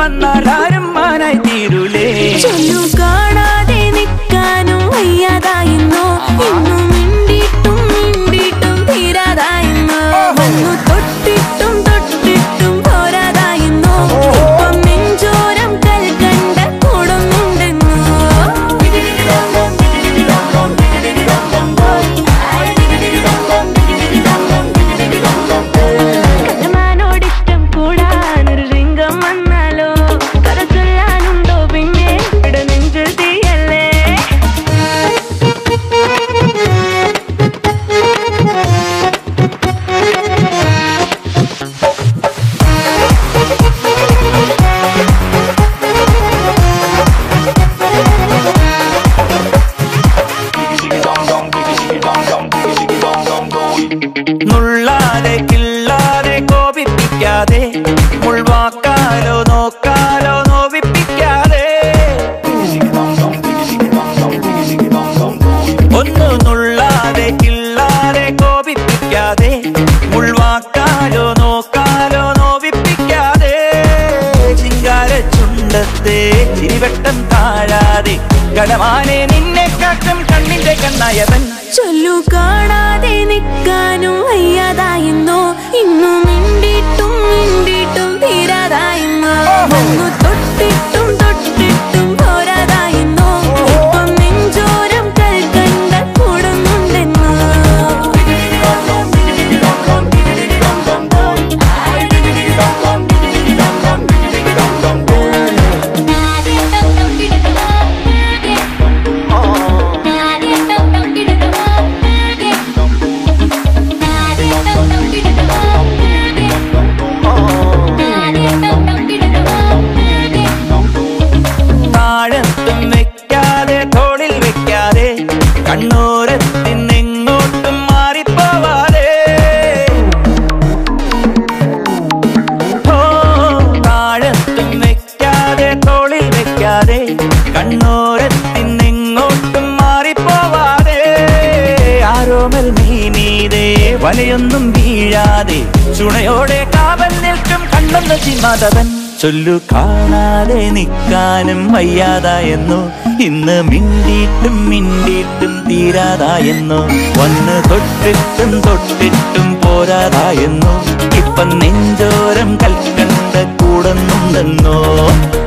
വന്നാൽ ആരും മാനായി തീരൂലേ ചൊല്ലു കാണാതെ നിൽക്കാനും വയ്യാതായിരുന്നു ഇന്നു മിണ്ടിയിട്ടും മിണ്ടിയിട്ടും തീരാതായിരുന്നു വന്നു തൊട്ടിട്ടും തൊട്ടിട്ടും പോരാതായിരുന്നു ഇപ്പം നെഞ്ചോരം കൽക്കണ്ട കൂടുന്നുണ്ടെന്നു കലമാനോടിഷ്ടം കൂടാനൊരു രംഗം വന്നാലോ കഥ ചൊല്ലാനുണ്ടോ പിന്നെ ഇവിടെ നെഞ്ചിൽ തീയല്ലേ നുള്ളാതെ കിള്ളാതെ കോപിപ്പിക്കാതെ മുൾവാക്കാലോ നോക്കാലോ നോവിപ്പിക്കാതെ ഒന്നു നുള്ളാതെ കിള്ളാതെ കോപിപ്പിക്കാതെ മുൾവാക്കാലോ നോക്കാലോ നോവിപ്പിക്കാതെ ചിങ്കാര ചുണ്ടത്തെ ചിരിവട്ടം താഴാതെ കടമാനെ നിന്നെ കാട്ടും കണ്ണിന്റെ കണ്ണായവൻ ചൊല്ലു കാണാതെ നിൽക്കാനും വയ്യാതായിരുന്നു ഇന്നു മിണ്ടിയിട്ടും മിണ്ടിയിട്ടും തീരാതായിരുന്നു വന്നു തൊട്ടിട്ടും തൊട്ടിട്ടും പോരാതായിരുന്നു ഇപ്പം നെഞ്ചോരം കൽക്കണ്ട കൂടുന്നുണ്ടെന്നു താഴത്തും വെക്കാതെ തോളിൽ വെക്കാതെ കണ്ണൂരത്തിന്നെങ്ങോട്ടും മാറിപ്പോവാതെ ഓ താഴത്തും വെക്കാതെ തോളിൽ വെക്കാതെ കണ്ണൂരത്തിന്നെങ്ങോട്ടും മാറിപ്പോവാതെ ആരോമൽ മീനീതേ വലയൊന്നും വീഴാതെ ചുണയോടെ കാവൽ നിൽക്കും കണ്ണൊന്ന് ചിന്മാതവൻ ചൊല്ലു കാണാതെ നിൽക്കാനും വയ്യാതായെന്നു ഇന്ന് മിണ്ടിയിട്ടും മിണ്ടിയിട്ടും തീരാതായെന്നു വന്ന് തൊട്ടിട്ടും തൊട്ടിട്ടും പോരാതായെന്നു ഇപ്പം നെഞ്ചോരം കൽക്കണ്ട കൂടുന്നുണ്ടെന്നോ